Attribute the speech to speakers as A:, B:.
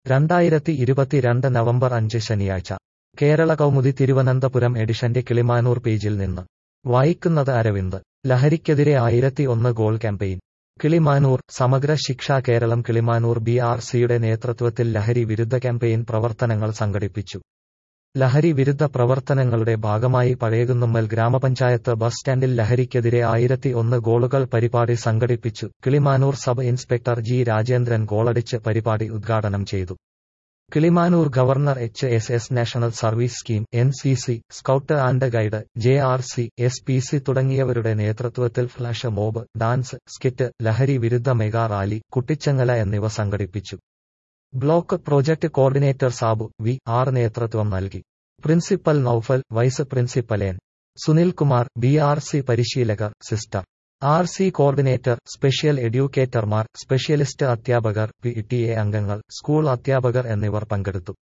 A: രണ്ടായിരത്തി ഇരുപത്തിരണ്ട് നവംബർ അഞ്ച് ശനിയാഴ്ച കേരള കൗമുദി തിരുവനന്തപുരം എഡിഷന്റെ കിളിമാനൂർ പേജിൽ നിന്ന് വായിക്കുന്നത് അരവിന്ദ് ലഹരിക്കെതിരെ ആയിരത്തി ഒന്ന് ഗോൾ ക്യാമ്പയിൻ കിളിമാനൂർ സമഗ്ര ശിക്ഷ കേരളം കിളിമാനൂർ ബി ആർ സിയുടെ നേതൃത്വത്തിൽ ലഹരി വിരുദ്ധ ക്യാമ്പയിൻ പ്രവർത്തനങ്ങൾ സംഘടിപ്പിച്ചു ലഹരി വിരുദ്ധ പ്രവർത്തനങ്ങളുടെ ഭാഗമായി പഴയകുന്നുമ്മൽ ഗ്രാമപഞ്ചായത്ത് ബസ് സ്റ്റാൻഡിൽ ലഹരിക്കെതിരെ ആയിരത്തി ഒന്ന് ഗോളുകൾ പരിപാടി സംഘടിപ്പിച്ചു Kilimanoor sub inspector G Rajendran ഗോളടിച്ച് പരിപാടി ഉദ്ഘാടനം ചെയ്തു Kilimanoor government H S S national service scheme N C C scout and guide J R C S P C തുടങ്ങിയവരുടെ നേതൃത്വത്തിൽ ഫ്ലാഷ് മോബ് ഡാൻസ് സ്കിറ്റ് ലഹരി വിരുദ്ധ മെഗാ റാലി കുട്ടിച്ചങ്ങല എന്നിവ സംഘടിപ്പിച്ചു block project coordinator Sabu V R നേതൃത്വം നൽകി principal Noufal vice principal N Sunilkumar B R C പരിശീലകർ sister R C coordinator special എഡ്യൂക്കേറ്റർമാർ സ്പെഷ്യലിസ്റ്റ് അധ്യാപകർ പി ടി എ അംഗങ്ങൾ സ്കൂൾ അധ്യാപകർ എന്നിവർ പങ്കെടുത്തു